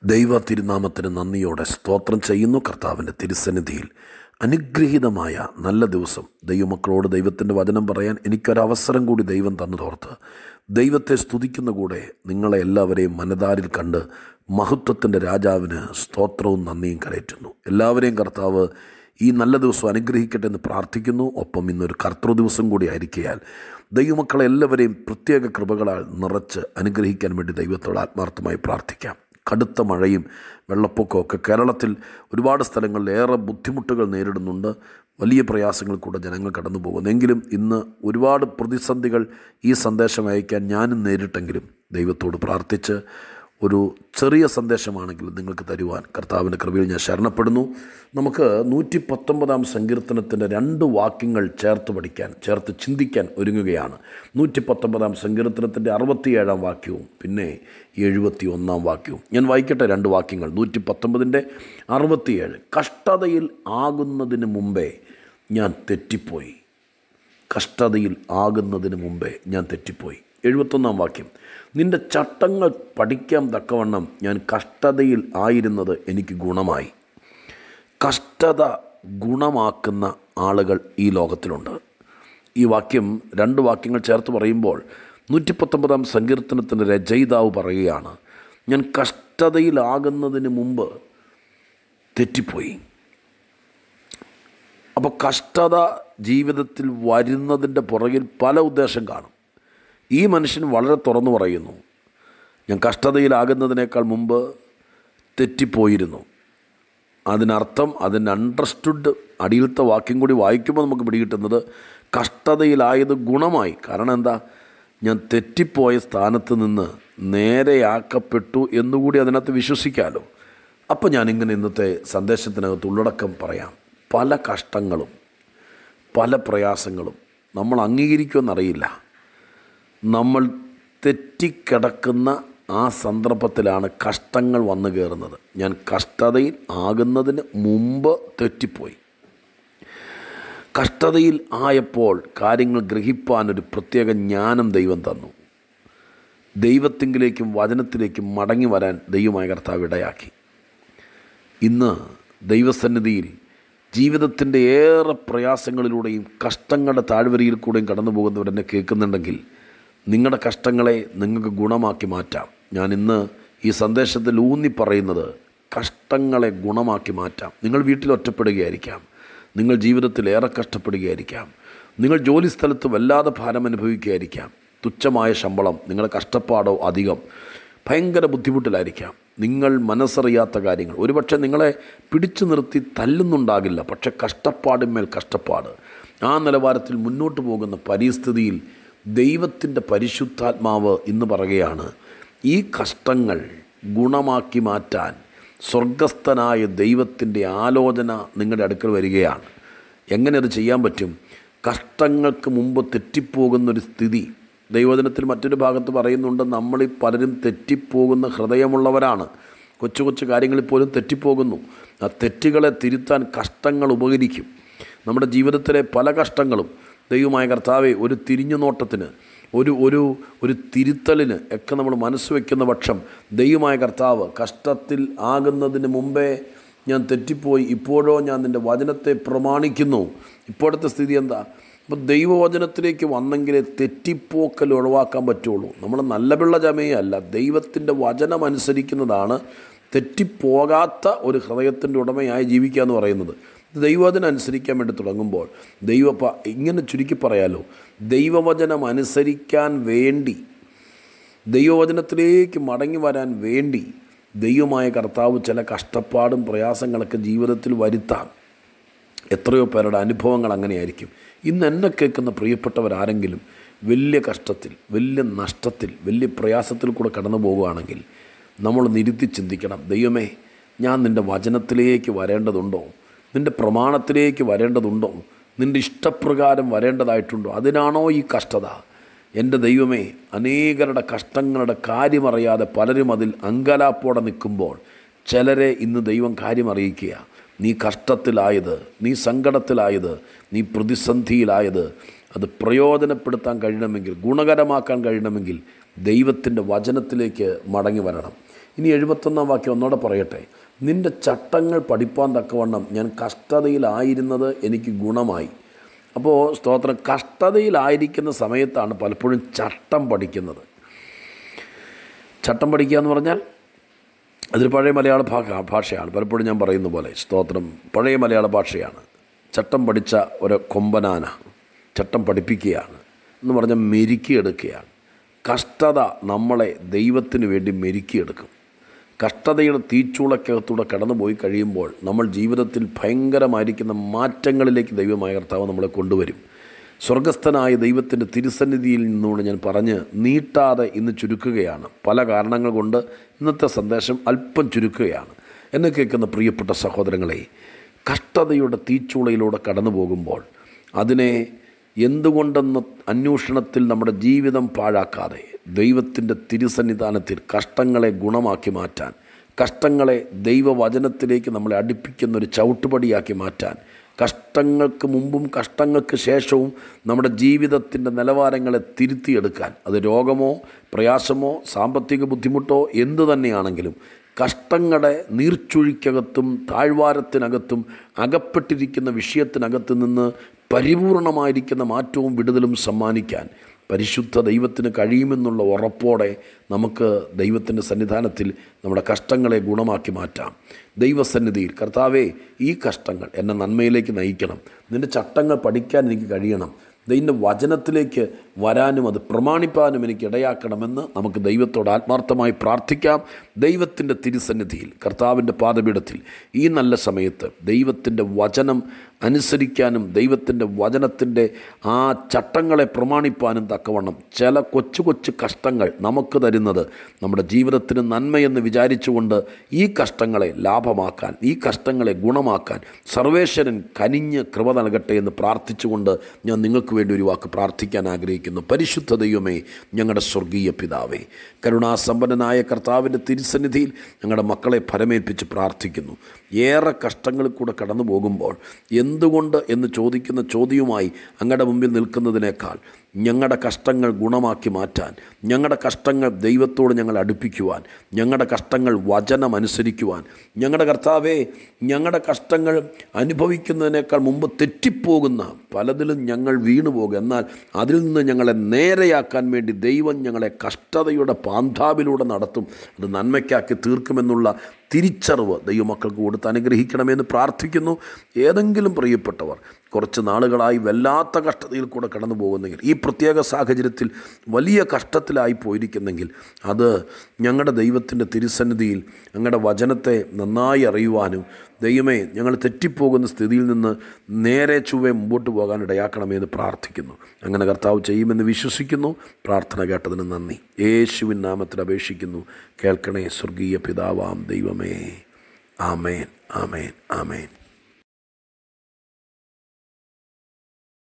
ദൈവ തിരുനാമത്തിന് നന്ദിയോടെ സ്തോത്രം ചെയ്യുന്നു കർത്താവിൻ്റെ തിരുസന്നിധിയിൽ അനുഗ്രഹീതമായ നല്ല ദിവസം ദൈവമക്കളോട് ദൈവത്തിൻ്റെ വചനം പറയാൻ എനിക്കൊരവസരം കൂടി ദൈവം തന്നു തോർത്ത് ദൈവത്തെ സ്തുതിക്കുന്ന കൂടെ നിങ്ങളെ എല്ലാവരെയും മനതാരിൽ കണ്ട് മഹത്വത്തിൻ്റെ രാജാവിന് സ്തോത്രവും നന്ദിയും കരയറ്റുന്നു എല്ലാവരെയും കർത്താവ് ഈ നല്ല ദിവസം അനുഗ്രഹിക്കട്ടെ എന്ന് പ്രാർത്ഥിക്കുന്നു ഒപ്പം ഇന്നൊരു കർത്തൃ ദിവസം കൂടി ആയിരിക്കയാൽ ദൈവമക്കളെ എല്ലാവരെയും പ്രത്യേക കൃപകളാൽ നിറച്ച് അനുഗ്രഹിക്കാൻ വേണ്ടി ദൈവത്തോട് ആത്മാർത്ഥമായി പ്രാർത്ഥിക്കാം കടുത്ത മഴയും വെള്ളപ്പൊക്കവും ഒക്കെ കേരളത്തിൽ ഒരുപാട് സ്ഥലങ്ങളിൽ ഏറെ ബുദ്ധിമുട്ടുകൾ നേരിടുന്നുണ്ട് വലിയ പ്രയാസങ്ങൾ കൂടെ ജനങ്ങൾ കടന്നു പോകുന്നു എങ്കിലും ഇന്ന് ഒരുപാട് പ്രതിസന്ധികൾ ഈ സന്ദേശം അയക്കാൻ ഞാനും നേരിട്ടെങ്കിലും ദൈവത്തോട് പ്രാർത്ഥിച്ച് ഒരു ചെറിയ സന്ദേശമാണെങ്കിലും നിങ്ങൾക്ക് തരുവാൻ കർത്താവിൻ്റെ കൃപയിൽ ഞാൻ ശരണപ്പെടുന്നു നമുക്ക് നൂറ്റി പത്തൊമ്പതാം സങ്കീർത്തനത്തിൻ്റെ രണ്ട് വാക്യങ്ങൾ ചേർത്ത് പഠിക്കാൻ ചേർത്ത് ചിന്തിക്കാൻ ഒരുങ്ങുകയാണ് നൂറ്റി പത്തൊമ്പതാം സങ്കീർത്തനത്തിൻ്റെ അറുപത്തിയേഴാം വാക്യവും പിന്നെ എഴുപത്തി ഒന്നാം വാക്യവും ഞാൻ വായിക്കട്ടെ രണ്ട് വാക്യങ്ങൾ നൂറ്റി പത്തൊമ്പതിൻ്റെ അറുപത്തിയേഴ് കഷ്ടതയിൽ ആകുന്നതിന് മുമ്പേ ഞാൻ തെറ്റിപ്പോയി കഷ്ടതയിൽ ആകുന്നതിന് മുമ്പേ ഞാൻ തെറ്റിപ്പോയി എഴുപത്തൊന്നാം വാക്യം നിന്റെ ചട്ടങ്ങൾ പഠിക്കാൻ തക്കവണ്ണം ഞാൻ കഷ്ടതയിൽ ആയിരുന്നത് എനിക്ക് ഗുണമായി കഷ്ടത ഗുണമാക്കുന്ന ആളുകൾ ഈ ലോകത്തിലുണ്ട് ഈ വാക്യം രണ്ട് വാക്യങ്ങൾ ചേർത്ത് പറയുമ്പോൾ നൂറ്റി പത്തൊമ്പതാം സങ്കീർത്തനത്തിൻ്റെ രചയിതാവ് പറയുകയാണ് ഞാൻ കഷ്ടതയിലാകുന്നതിന് മുമ്പ് തെറ്റിപ്പോയി അപ്പോൾ കഷ്ടത ജീവിതത്തിൽ വരുന്നതിൻ്റെ പുറകിൽ പല ഉദ്ദേശം കാണും ഈ മനുഷ്യൻ വളരെ തുറന്നു പറയുന്നു ഞാൻ കഷ്ടതയിലാകുന്നതിനേക്കാൾ മുമ്പ് തെറ്റിപ്പോയിരുന്നു അതിനർത്ഥം അതിന് അണ്ടർസ്റ്റുഡ് അടിയിലത്തെ വാക്യം കൂടി വായിക്കുമ്പോൾ നമുക്ക് പിടികിട്ടുന്നത് കഷ്ടതയിലായത് ഗുണമായി കാരണം എന്താ ഞാൻ തെറ്റിപ്പോയ സ്ഥാനത്ത് നിന്ന് നേരെയാക്കപ്പെട്ടു എന്നുകൂടി അതിനകത്ത് വിശ്വസിക്കാമല്ലോ അപ്പോൾ ഞാനിങ്ങനെ ഇന്നത്തെ സന്ദേശത്തിനകത്ത് ഉള്ളടക്കം പറയാം പല കഷ്ടങ്ങളും പല പ്രയാസങ്ങളും നമ്മൾ അംഗീകരിക്കുമെന്നറിയില്ല നമ്മൾ തെറ്റിക്കിടക്കുന്ന ആ സന്ദർഭത്തിലാണ് കഷ്ടങ്ങൾ വന്നു കയറുന്നത് ഞാൻ കഷ്ടതയിൽ ആകുന്നതിന് മുമ്പ് തെറ്റിപ്പോയി കഷ്ടതയിൽ ആയപ്പോൾ കാര്യങ്ങൾ ഗ്രഹിപ്പാൻ ഒരു പ്രത്യേക ജ്ഞാനം ദൈവം തന്നു ദൈവത്തിങ്കിലേക്കും വചനത്തിലേക്കും മടങ്ങി വരാൻ ദൈവമായ കർത്താവ് ഇടയാക്കി ഇന്ന് ദൈവസന്നിധിയിൽ ജീവിതത്തിൻ്റെ ഏറെ പ്രയാസങ്ങളിലൂടെയും കഷ്ടങ്ങളുടെ താഴ്വരയിൽ കൂടെയും കടന്നു പോകുന്നവരെന്നെ കേൾക്കുന്നുണ്ടെങ്കിൽ നിങ്ങളുടെ കഷ്ടങ്ങളെ നിങ്ങൾക്ക് ഗുണമാക്കി മാറ്റാം ഞാൻ ഇന്ന് ഈ സന്ദേശത്തിൽ ഊന്നി പറയുന്നത് കഷ്ടങ്ങളെ ഗുണമാക്കി മാറ്റാം നിങ്ങൾ വീട്ടിൽ ഒറ്റപ്പെടുകയായിരിക്കാം നിങ്ങൾ ജീവിതത്തിൽ ഏറെ കഷ്ടപ്പെടുകയായിരിക്കാം നിങ്ങൾ ജോലി സ്ഥലത്ത് വല്ലാതെ ഭാരം അനുഭവിക്കുകയായിരിക്കാം തുച്ഛമായ ശമ്പളം നിങ്ങളുടെ കഷ്ടപ്പാടോ അധികം ഭയങ്കര ബുദ്ധിമുട്ടിലായിരിക്കാം നിങ്ങൾ മനസ്സറിയാത്ത കാര്യങ്ങൾ ഒരുപക്ഷെ നിങ്ങളെ പിടിച്ചു നിർത്തി തല്ലുന്നുണ്ടാകില്ല പക്ഷെ കഷ്ടപ്പാടിന്മേൽ കഷ്ടപ്പാട് ആ നിലവാരത്തിൽ മുന്നോട്ട് പോകുന്ന പരിസ്ഥിതിയിൽ ദൈവത്തിൻ്റെ പരിശുദ്ധാത്മാവ് ഇന്ന് പറയുകയാണ് ഈ കഷ്ടങ്ങൾ ഗുണമാക്കി മാറ്റാൻ സ്വർഗസ്ഥനായ ദൈവത്തിൻ്റെ ആലോചന നിങ്ങളുടെ അടുക്കൽ വരികയാണ് എങ്ങനെ അത് ചെയ്യാൻ പറ്റും കഷ്ടങ്ങൾക്ക് മുമ്പ് തെറ്റിപ്പോകുന്നൊരു സ്ഥിതി ദൈവദിനത്തിൽ മറ്റൊരു ഭാഗത്ത് പറയുന്നുണ്ട് നമ്മളീ പലരും തെറ്റിപ്പോകുന്ന ഹൃദയമുള്ളവരാണ് കൊച്ചു കൊച്ചു കാര്യങ്ങളിൽ പോലും തെറ്റിപ്പോകുന്നു ആ തെറ്റുകളെ തിരുത്താൻ കഷ്ടങ്ങൾ ഉപകരിക്കും നമ്മുടെ ജീവിതത്തിലെ പല കഷ്ടങ്ങളും ദൈവമായ കർത്താവെ ഒരു തിരിഞ്ഞു നോട്ടത്തിന് ഒരു ഒരു ഒരു തിരുത്തലിന് ഒക്കെ നമ്മൾ മനസ്സ് വയ്ക്കുന്ന പക്ഷം ദൈവമായ കർത്താവ് കഷ്ടത്തിൽ ആകുന്നതിന് മുമ്പേ ഞാൻ തെറ്റിപ്പോയി ഇപ്പോഴോ ഞാൻ നിൻ്റെ വചനത്തെ പ്രമാണിക്കുന്നു ഇപ്പോഴത്തെ സ്ഥിതി എന്താ അപ്പോൾ ദൈവവചനത്തിലേക്ക് വന്നെങ്കിലേ തെറ്റിപ്പോക്കൽ ഒഴിവാക്കാൻ പറ്റുള്ളൂ നമ്മൾ നല്ല പിള്ള ചമയല്ല ദൈവത്തിൻ്റെ വചനം അനുസരിക്കുന്നതാണ് തെറ്റിപ്പോകാത്ത ഒരു ഹൃദയത്തിൻ്റെ ഉടമയായി ജീവിക്കുക എന്ന് പറയുന്നത് ദൈവവചനം അനുസരിക്കാൻ വേണ്ടി തുടങ്ങുമ്പോൾ ദൈവ ഇങ്ങനെ ചുരുക്കി പറയാലോ ദൈവവചനം അനുസരിക്കാൻ വേണ്ടി ദൈവവചനത്തിലേക്ക് മടങ്ങി വരാൻ വേണ്ടി ദൈവമായ കർത്താവ് ചില കഷ്ടപ്പാടും പ്രയാസങ്ങളൊക്കെ ജീവിതത്തിൽ വരുത്താം എത്രയോ പേരുടെ അനുഭവങ്ങൾ അങ്ങനെയായിരിക്കും ഇന്ന് എന്നെ കേൾക്കുന്ന പ്രിയപ്പെട്ടവരാരെങ്കിലും വലിയ കഷ്ടത്തിൽ വലിയ നഷ്ടത്തിൽ വലിയ പ്രയാസത്തിൽ കൂടെ കടന്നു പോകുകയാണെങ്കിൽ നമ്മൾ നിരുത്തി ചിന്തിക്കണം ദൈവമേ ഞാൻ നിൻ്റെ വചനത്തിലേക്ക് വരേണ്ടതുണ്ടോ നിൻ്റെ പ്രമാണത്തിലേക്ക് വരേണ്ടതുണ്ടോ നിൻ്റെ ഇഷ്ടപ്രകാരം വരേണ്ടതായിട്ടുണ്ടോ അതിനാണോ ഈ കഷ്ടത എൻ്റെ ദൈവമേ അനേകരുടെ കഷ്ടങ്ങളുടെ കാര്യമറിയാതെ പലരും അതിൽ അങ്കലാപ്പോടെ നിൽക്കുമ്പോൾ ചിലരെ ഇന്ന് ദൈവം കാര്യമറിയിക്കുക നീ കഷ്ടത്തിലായത് നീ സങ്കടത്തിലായത് നീ പ്രതിസന്ധിയിലായത് അത് പ്രയോജനപ്പെടുത്താൻ കഴിയണമെങ്കിൽ ഗുണകരമാക്കാൻ കഴിയണമെങ്കിൽ ദൈവത്തിൻ്റെ വചനത്തിലേക്ക് മടങ്ങി വരണം ഇനി എഴുപത്തൊന്നാം വാക്യം ഒന്നോടെ പറയട്ടെ നിന്റെ ചട്ടങ്ങൾ പഠിപ്പാൻ തക്കവണ്ണം ഞാൻ കഷ്ടതയിലായിരുന്നത് എനിക്ക് ഗുണമായി അപ്പോൾ സ്തോത്രം കഷ്ടതയിലായിരിക്കുന്ന സമയത്താണ് പലപ്പോഴും ചട്ടം പഠിക്കുന്നത് ചട്ടം പഠിക്കുക എന്ന് പറഞ്ഞാൽ അതൊരു പഴയ മലയാള ഭാഷ ഭാഷയാണ് പലപ്പോഴും ഞാൻ പറയുന്ന പോലെ സ്തോത്രം പഴയ മലയാള ഭാഷയാണ് ചട്ടം പഠിച്ച ഒരു കൊമ്പനാന ചട്ടം പഠിപ്പിക്കുകയാണ് എന്ന് പറഞ്ഞാൽ മെരുക്കിയെടുക്കുകയാണ് കഷ്ടത നമ്മളെ ദൈവത്തിന് വേണ്ടി മെരുക്കിയെടുക്കും കഷ്ടതയുടെ തീച്ചൂളക്കകത്തൂടെ കടന്നു പോയി കഴിയുമ്പോൾ നമ്മൾ ജീവിതത്തിൽ ഭയങ്കരമായിരിക്കുന്ന മാറ്റങ്ങളിലേക്ക് ദൈവമായ കർത്താവ് നമ്മളെ കൊണ്ടുവരും സ്വർഗസ്ഥനായ ദൈവത്തിൻ്റെ തിരുസന്നിധിയിൽ നിന്നുകൊണ്ട് ഞാൻ പറഞ്ഞ് നീട്ടാതെ ഇന്ന് ചുരുക്കുകയാണ് പല കാരണങ്ങൾ കൊണ്ട് ഇന്നത്തെ സന്ദേശം അല്പം ചുരുക്കുകയാണ് എന്നെ കേൾക്കുന്ന പ്രിയപ്പെട്ട സഹോദരങ്ങളെ കഷ്ടതയുടെ തീച്ചൂളയിലൂടെ കടന്നു പോകുമ്പോൾ അതിനെ എന്തുകൊണ്ടെന്ന അന്വേഷണത്തിൽ നമ്മുടെ ജീവിതം പാഴാക്കാതെ ദൈവത്തിൻ്റെ തിരുസന്നിധാനത്തിൽ കഷ്ടങ്ങളെ ഗുണമാക്കി മാറ്റാൻ കഷ്ടങ്ങളെ ദൈവവചനത്തിലേക്ക് നമ്മളെ അടുപ്പിക്കുന്ന ഒരു ചവിട്ടുപടിയാക്കി മാറ്റാൻ കഷ്ടങ്ങൾക്ക് മുമ്പും കഷ്ടങ്ങൾക്ക് ശേഷവും നമ്മുടെ ജീവിതത്തിൻ്റെ നിലവാരങ്ങളെ തിരുത്തിയെടുക്കാൻ അത് രോഗമോ പ്രയാസമോ സാമ്പത്തിക ബുദ്ധിമുട്ടോ എന്തു തന്നെയാണെങ്കിലും കഷ്ടങ്ങളുടെ നീർച്ചുഴിക്കകത്തും താഴ്വാരത്തിനകത്തും അകപ്പെട്ടിരിക്കുന്ന വിഷയത്തിനകത്ത് നിന്ന് പരിപൂർണമായിരിക്കുന്ന മാറ്റവും വിടുതലും സമ്മാനിക്കാൻ പരിശുദ്ധ ദൈവത്തിന് കഴിയുമെന്നുള്ള ഉറപ്പോടെ നമുക്ക് ദൈവത്തിൻ്റെ സന്നിധാനത്തിൽ നമ്മുടെ കഷ്ടങ്ങളെ ഗുണമാക്കി മാറ്റാം ദൈവസന്നിധിയിൽ കർത്താവേ ഈ കഷ്ടങ്ങൾ എന്നെ നന്മയിലേക്ക് നയിക്കണം നിൻ്റെ ചട്ടങ്ങൾ പഠിക്കാൻ എനിക്ക് കഴിയണം ദൈവൻ്റെ വചനത്തിലേക്ക് വരാനും അത് പ്രമാണിപ്പാനും എനിക്ക് ഇടയാക്കണമെന്ന് നമുക്ക് ദൈവത്തോട് ആത്മാർത്ഥമായി പ്രാർത്ഥിക്കാം ദൈവത്തിൻ്റെ തിരുസന്നിധിയിൽ കർത്താവിൻ്റെ പാദപീഠത്തിൽ ഈ നല്ല സമയത്ത് ദൈവത്തിൻ്റെ വചനം അനുസരിക്കാനും ദൈവത്തിൻ്റെ വചനത്തിൻ്റെ ആ ചട്ടങ്ങളെ പ്രമാണിപ്പാനും തക്കവണ്ണം ചില കൊച്ചു കൊച്ചു കഷ്ടങ്ങൾ നമുക്ക് തരുന്നത് നമ്മുടെ ജീവിതത്തിന് നന്മയെന്ന് വിചാരിച്ചുകൊണ്ട് ഈ കഷ്ടങ്ങളെ ലാഭമാക്കാൻ ഈ കഷ്ടങ്ങളെ ഗുണമാക്കാൻ സർവേശ്വരൻ കനിഞ്ഞ് കൃപ നൽകട്ടെ എന്ന് പ്രാർത്ഥിച്ചുകൊണ്ട് ഞാൻ നിങ്ങൾക്ക് വേണ്ടി ഒരു വാക്ക് പ്രാർത്ഥിക്കാൻ ആഗ്രഹിക്കുന്നു പരിശുദ്ധ ദൈവമേ ഞങ്ങളുടെ സ്വർഗീയ പിതാവേ കരുണാസമ്പന്നനായ കർത്താവിൻ്റെ തിരുസന്നിധിയിൽ ഞങ്ങളുടെ മക്കളെ ഫലമേൽപ്പിച്ച് പ്രാർത്ഥിക്കുന്നു ഏറെ കഷ്ടങ്ങളിൽ കൂടെ കടന്നു പോകുമ്പോൾ എന്തുകൊണ്ട് എന്ന് ചോദിക്കുന്ന ചോദ്യവുമായി അങ്ങയുടെ മുമ്പിൽ നിൽക്കുന്നതിനേക്കാൾ ഞങ്ങളുടെ കഷ്ടങ്ങൾ ഗുണമാക്കി മാറ്റാൻ ഞങ്ങളുടെ കഷ്ടങ്ങൾ ദൈവത്തോട് ഞങ്ങൾ അടുപ്പിക്കുവാൻ ഞങ്ങളുടെ കഷ്ടങ്ങൾ വചനം അനുസരിക്കുവാൻ ഞങ്ങളുടെ കർത്താവെ ഞങ്ങളുടെ കഷ്ടങ്ങൾ അനുഭവിക്കുന്നതിനേക്കാൾ മുമ്പ് തെറ്റിപ്പോകുന്ന പലതിലും ഞങ്ങൾ വീണു പോകും എന്നാൽ അതിൽ നിന്ന് ഞങ്ങളെ നേരെയാക്കാൻ വേണ്ടി ദൈവം ഞങ്ങളെ കഷ്ടതയുടെ പാന്താവിലൂടെ നടത്തും അത് നന്മയ്ക്കാക്കി തീർക്കുമെന്നുള്ള തിരിച്ചറിവ് ദൈവമക്കൾക്ക് കൊടുത്ത് അനുഗ്രഹിക്കണമെന്ന് പ്രാർത്ഥിക്കുന്നു ഏതെങ്കിലും പ്രിയപ്പെട്ടവർ കുറച്ച് നാളുകളായി വല്ലാത്ത കഷ്ടതയിൽ കൂടെ കടന്നു പോകുന്നെങ്കിൽ ഈ പ്രത്യേക സാഹചര്യത്തിൽ വലിയ കഷ്ടത്തിലായി പോയിരിക്കുന്നെങ്കിൽ അത് ഞങ്ങളുടെ ദൈവത്തിൻ്റെ തിരുസന്നിധിയിൽ ഞങ്ങളുടെ വചനത്തെ നന്നായി അറിയുവാനും ദൈവമേ ഞങ്ങൾ തെറ്റിപ്പോകുന്ന സ്ഥിതിയിൽ നിന്ന് നേരെ ചുവേ മുമ്പോട്ട് പോകാൻ ഇടയാക്കണമെന്ന് പ്രാർത്ഥിക്കുന്നു അങ്ങനെ കർത്താവ് ചെയ്യുമെന്ന് വിശ്വസിക്കുന്നു പ്രാർത്ഥന കേട്ടതിന് നന്ദി യേശുവിൻ നാമത്തിൽ അപേക്ഷിക്കുന്നു കേൾക്കണേ സ്വർഗീയ പിതാവാം ദൈവമേ ആമേൻ ആമേൻ ആമേൻ